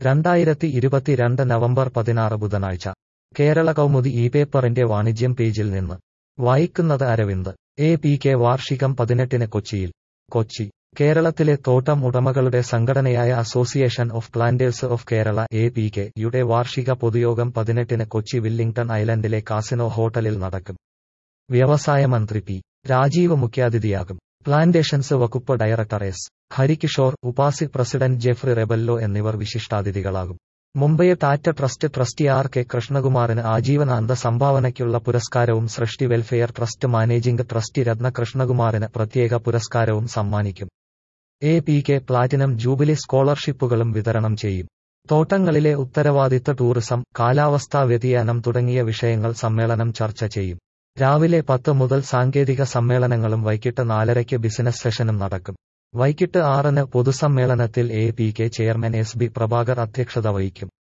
രണ്ടായിരത്തി ഇരുപത്തിരണ്ട് നവംബർ പതിനാറ് ബുധനാഴ്ച കേരള കൗമുദി ഈ പേപ്പറിന്റെ വാണിജ്യം പേജിൽ നിന്ന് വായിക്കുന്നത് അരവിന്ദ് എ പി കെ വാർഷികം പതിനെട്ടിന് കൊച്ചിയിൽ കൊച്ചി കേരളത്തിലെ തോട്ടം ഉടമകളുടെ സംഘടനയായ association of planters of Kerala A P K യുടെ വാർഷിക പൊതുയോഗം പതിനെട്ടിന് കൊച്ചി വില്ലിംഗ്ടൺ ഐലൻഡിലെ കാസിനോ ഹോട്ടലിൽ നടക്കും വ്യവസായ മന്ത്രി പി രാജീവ് മുഖ്യാതിഥിയാകും പ്ലാന്റേഷൻസ് വകുപ്പ് director S Harikishore UPASI president Jeffrey Rebello എന്നിവർ വിശിഷ്ടാതിഥികളാകും Mumbai Tata trust trustee R K കൃഷ്ണകുമാറിന് ആജീവനാന്ത സംഭാവനയ്ക്കുള്ള പുരസ്കാരവും Srishti welfare trust managing trustee Ratna കൃഷ്ണകുമാറിന് പ്രത്യേക പുരസ്കാരവും സമ്മാനിക്കും A P K platinum jubilee സ്കോളർഷിപ്പുകളും വിതരണം ചെയ്യും തോട്ടങ്ങളിലെ ഉത്തരവാദിത്ത ടൂറിസം കാലാവസ്ഥാ വ്യതിയാനം തുടങ്ങിയ വിഷയങ്ങൾ സമ്മേളനം ചർച്ച ചെയ്യും രാവിലെ പത്ത് മുതൽ സാങ്കേതിക സമ്മേളനങ്ങളും വൈകിട്ട് നാലരയ്ക്ക് ബിസിനസ് സെഷനും നടക്കും വൈകിട്ട് ആറിന് പൊതുസമ്മേളനത്തിൽ A P K chairman S B Prabhakar അധ്യക്ഷത വഹിക്കും